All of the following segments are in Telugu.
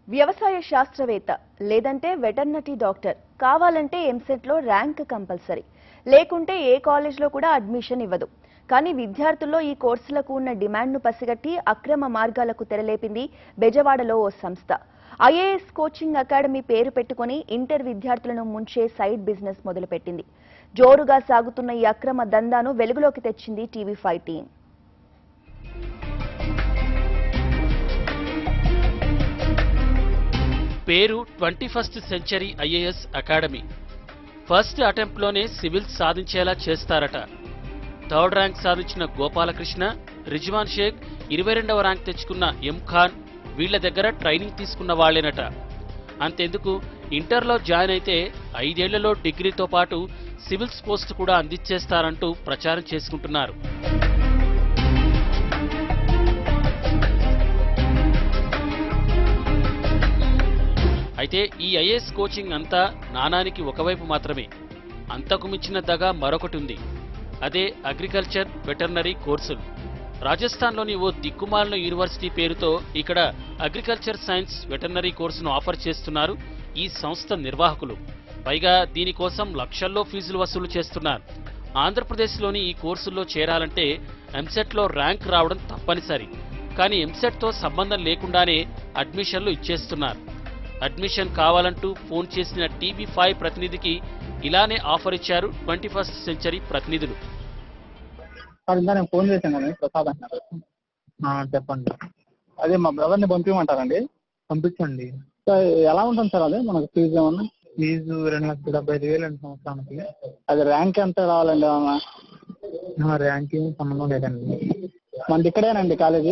వ్యవసాయ శాస్త్రవేత్త లేదంటే వెటర్నరీ డాక్టర్ కావాలంటే ఎంసెట్లో ర్యాంక్ కంపల్సరీ లేకుంటే ఏ కాలేజ్లో కూడా అడ్మిషన్ ఇవ్వదు కానీ విద్యార్థుల్లో ఈ కోర్సులకు ఉన్న డిమాండ్ను పసిగట్టి అక్రమ మార్గాలకు తెరలేపింది బెజవాడలో ఓ సంస్థ ఐఏఎస్ కోచింగ్ అకాడమీ పేరు పెట్టుకొని ఇంటర్ విద్యార్థులను ముంచే సైడ్ బిజినెస్ మొదలుపెట్టింది జోరుగా సాగుతున్న ఈ అక్రమ దందాను వెలుగులోకి తెచ్చింది టీవీ ఫైవ్ టీం పేరు twenty first century IAS academy first అటెంప్ట్లోనే సివిల్స్ సాధించేలా చేస్తారట థర్డ్ ర్యాంక్ సాధించిన గోపాలకృష్ణ రిజ్వాన్ షేక్ ఇరవై రెండవ ర్యాంక్ తెచ్చుకున్న ఎం ఖాన్ వీళ్ల దగ్గర ట్రైనింగ్ తీసుకున్న వాళ్లేనట అంతెందుకు ఇంటర్లో జాయిన్ అయితే ఐదేళ్లలో డిగ్రీతో పాటు సివిల్స్ పోస్ట్ కూడా అందించేస్తారంటూ ప్రచారం చేసుకుంటున్నారు అయితే ఈ ఐఏఎస్ కోచింగ్ అంతా నానానికి ఒకవైపు మాత్రమే అంతకు మించిన దగ మరొకటి ఉంది అదే అగ్రికల్చర్ వెటర్నరీ కోర్సులు రాజస్థాన్లోని ఓ దిక్కుమాలిన యూనివర్సిటీ పేరుతో ఇక్కడ అగ్రికల్చర్ సైన్స్ వెటర్నరీ కోర్సును ఆఫర్ చేస్తున్నారు ఈ సంస్థ నిర్వాహకులు పైగా దీనికోసం లక్షల్లో ఫీజులు వసూలు చేస్తున్నారు ఆంధ్రప్రదేశ్లోని ఈ కోర్సుల్లో చేరాలంటే ఎంసెట్లో ర్యాంక్ రావడం తప్పనిసరి కానీ ఎంసెట్తో సంబంధం లేకుండానే అడ్మిషన్లు ఇచ్చేస్తున్నారు అడ్మిషన్ కావాలంటూ ఫోన్ చేసిన టీవీ ఫైవ్ ప్రతినిధికి ఇలానే ఆఫర్ ఇచ్చారు ట్వంటీ ఫస్ట్ సెంచరీ ప్రతినిధులు సార్ ఇంకా నేను ఫోన్ చేశాను కానీ ప్రసాద్ అంటున్నారు చెప్పండి అదే మా బ్రదర్ని పంపించమంటారండి పంపించండి సార్ ఎలా ఉంటుంది సార్ అది మనకు ఫీజు ఏమన్నా ఫీజు రెండు లక్షల డెబ్బై ఐదు వేలు అండి సంవత్సరానికి అది ర్యాంక్ ఎంత రావాలండి ఏమన్నా ర్యాంక్ ఏం సంబంధం లేదండి మనది ఇక్కడేనండి కాలేజీ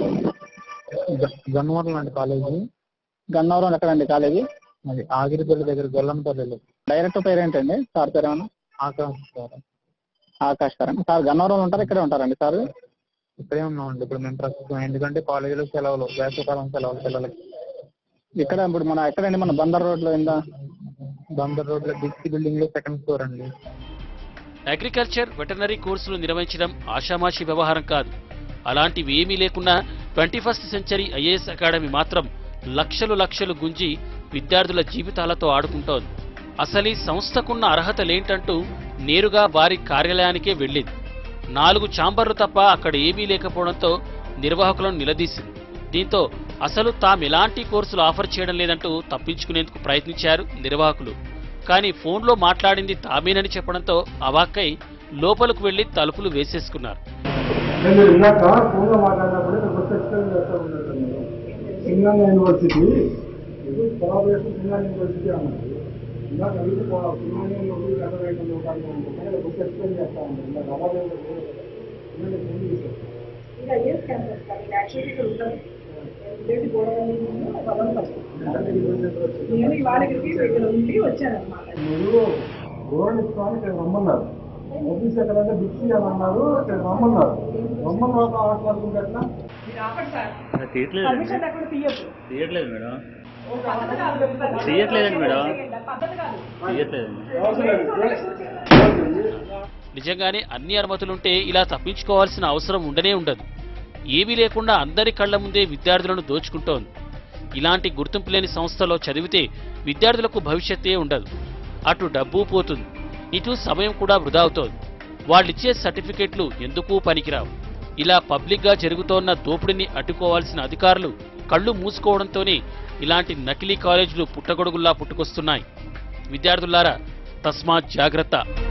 గన్నవరం అండి కాలేజీ గన్నవరం ఎక్కడండి కాలేజీ అది ఆగిరిపల్లి దగ్గర గొల్లంపల్లిలో డైరెక్టర్ పేరు ఏంటండి సార్ పేరు ఏమన్నా Akash sir Akash sir sir గన్నవరంలో ఉంటారు ఇక్కడే ఉంటారండి సార్ ఇక్కడే ఉన్నామండి ఇప్పుడు మేము ప్రస్తుతం ఎందుకంటే కాలేజీలో సెలవులు వేసవకాలం సెలవులు పిల్లలకి ఇక్కడ ఇప్పుడు మన ఎక్కడండి మన బందర్ రోడ్లో ఉందా బందర్ రోడ్లో డిస్కి బిల్డింగ్ లో సెకండ్ ఫ్లోర్ అండి అగ్రికల్చర్ వెటర్నరీ కోర్సులు నిర్వహించడం ఆషామాషి వ్యవహారం కాదు అలాంటివి ఏమీ లేకున్నా twenty first century IAS academy మాత్రం లక్షలు లక్షలు గుంజి విద్యార్థుల జీవితాలతో ఆడుకుంటోంది అసలు ఈ సంస్థకున్న అర్హతలేంటంటూ నేరుగా వారి కార్యాలయానికే వెళ్ళింది నాలుగు ఛాంబర్లు తప్ప అక్కడ ఏమీ లేకపోవడంతో నిర్వాహకులను నిలదీసింది దీంతో అసలు తామెలాంటి కోర్సులు ఆఫర్ చేయడం లేదంటూ తప్పించుకునేందుకు ప్రయత్నించారు నిర్వాహకులు కానీ ఫోన్లో మాట్లాడింది తామేనని చెప్పడంతో అవాక్కై లోపలకు వెళ్లి తలుపులు వేసేసుకున్నారు నేను ఇందాక ఫోన్లో మాట్లాడినప్పుడు ఇక్కడ కొత్త ఎక్స్ప్లెయిన్ చేస్తా ఉన్నాను మీరు సింగల్ యూనివర్సిటీ ఇది కొలాబరేషన్ సింగల్ యూనివర్సిటీ అన్నది ఇందాక అడిగితే సింగల్ యూనివర్సిటీ గత రైతు లోకాలు ఇక్కడ కొత్త ఎక్స్ప్లెయిన్ చేస్తా ఉన్నాను ఇందాక అలాగే ఇందాక ఫోన్ చేశాను ఇంకా ఇయర్స్ క్యాన్సర్ సార్ ఇది యాక్చువల్లీ ఇక్కడ ఉంటుంది ఇదేంటి గోడవల్లి నేను ఇవాళ ఇక్కడికి ఇక్కడ ఉండి వచ్చాను అనమాట మీరు గోల్డ్ ఇస్తామని ఇక్కడ రమ్మన్నారు ఆఫీస్ ఎక్కడ అంటే బిక్సీ అని అన్నారు ఇక్కడ రమ్మన్నారు రమ్మన్న తర్వాత మాట్లాడుకుంటే ఎట్లా మీరు ఆపండి సార్ తీయట్లేదు పర్మిషన్ ఎక్కడ తీయొద్దు తీయట్లేదు మేడం ఓ పద్ధతి కాదు తీయట్లేదండి మేడం. పద్ధతి కాదు తీయట్లేదండి అవసరం లేదు నిజంగానే అన్ని అనుమతులుంటే ఇలా తప్పించుకోవాల్సిన అవసరం ఉండనే ఉండదు ఏమీ లేకుండా అందరి కళ్ల ముందే విద్యార్థులను దోచుకుంటోంది ఇలాంటి గుర్తింపు లేని సంస్థలో చదివితే విద్యార్థులకు భవిష్యత్తే ఉండదు అటు డబ్బు పోతుంది ఇటు సమయం కూడా వృధా అవుతోంది వాళ్ళిచ్చే సర్టిఫికెట్లు ఎందుకు పనికిరావు ఇలా పబ్లిక్గా జరుగుతోన్న దోపిడీని అడ్డుకోవాల్సిన అధికారులు కళ్ళు మూసుకోవడంతోనే ఇలాంటి నకిలీ కాలేజీలు పుట్టగొడుగుల్లా పుట్టుకొస్తున్నాయి విద్యార్థులారా తస్మాత్ జాగ్రత్త